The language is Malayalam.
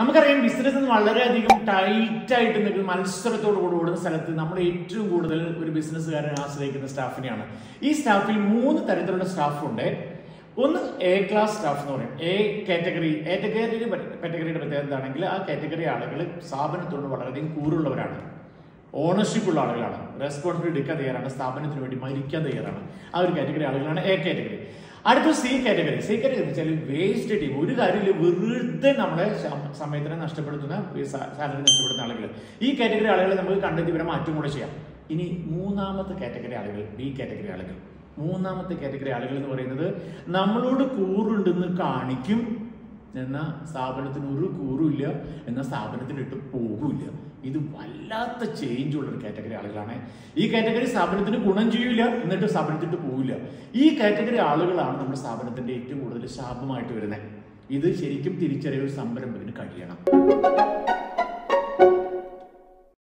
നമുക്കറിയാം ബിസിനസ് വളരെയധികം ടൈറ്റ് ആയിട്ട് നിൽക്കുന്ന മത്സരത്തോട് കൂടി ഓടുന്ന സ്ഥലത്ത് നമ്മൾ ഏറ്റവും കൂടുതൽ ഒരു ബിസിനസ്സുകാരനെ ആശ്രയിക്കുന്ന സ്റ്റാഫിനെയാണ് ഈ സ്റ്റാഫിൽ മൂന്ന് തരത്തിലുള്ള സ്റ്റാഫ് ഉണ്ട് ഒന്ന് എ ക്ലാസ് സ്റ്റാഫ് എന്ന് പറയും എ കാറ്റഗറി എ കാറ്റഗറി കാറ്റഗറിയുടെ പ്രത്യേകത എന്താണെങ്കിൽ ആ കാറ്റഗറി ആളുകൾ സ്ഥാപനത്തോട് വളരെയധികം കൂറുള്ളവരാണ് ഓണർഷിപ്പ് ഉള്ള ആളുകളാണ് റെസ്പോൺസിബിലിറ്റി എടുക്കാൻ തയ്യാറാണ് സ്ഥാപനത്തിന് വേണ്ടി മരിക്കാൻ തയ്യാറാണ് ആ ഒരു കാറ്റഗറി ആളുകളാണ് എ കാറ്റഗറി അടുത്ത സി കാറ്റഗറി സി കാറ്റഗറി എന്ന് വെച്ചാൽ വേസ്റ്റ് ടീം ഒരു കാര്യമില്ല വെറുതെ നമ്മളെ ശം- സമയത്തിനെ നഷ്ടപ്പെടുത്തുന്ന സാലറി നഷ്ടപ്പെടുന്ന ആളുകൾ ഈ കാറ്റഗറി ആളുകളെ നമുക്ക് കണ്ടെത്തി ഇവരെ മാറ്റം കൂടെ ചെയ്യാം ഇനി മൂന്നാമത്തെ കാറ്റഗറി ആളുകൾ ബി കാറ്റഗറി ആളുകൾ മൂന്നാമത്തെ കാറ്റഗറി ആളുകൾ എന്ന് പറയുന്നത് നമ്മളോട് കൂറുണ്ടെന്ന് കാണിക്കും എന്നാൽ സ്ഥാപനത്തിന് ഒരു കൂറുമില്ല എന്നാൽ സ്ഥാപനത്തിന് ഇട്ട് പോകില്ല ഇത് വല്ലാത്ത ചേഞ്ച് ഉള്ള ഒരു കാറ്റഗറി ആളുകളാണ് ഈ കാറ്റഗറി സ്ഥാപനത്തിന് ഗുണം ചെയ്യില്ല എന്നിട്ട് സ്ഥാപനത്തിട്ട് പോവില്ല ഈ കാറ്റഗറി ആളുകളാണ് നമ്മുടെ സ്ഥാപനത്തിന്റെ ഏറ്റവും കൂടുതൽ ശാപമായിട്ട് വരുന്നത് ഇത് ശരിക്കും തിരിച്ചറിയ ഒരു സംരംഭത്തിന് കഴിയണം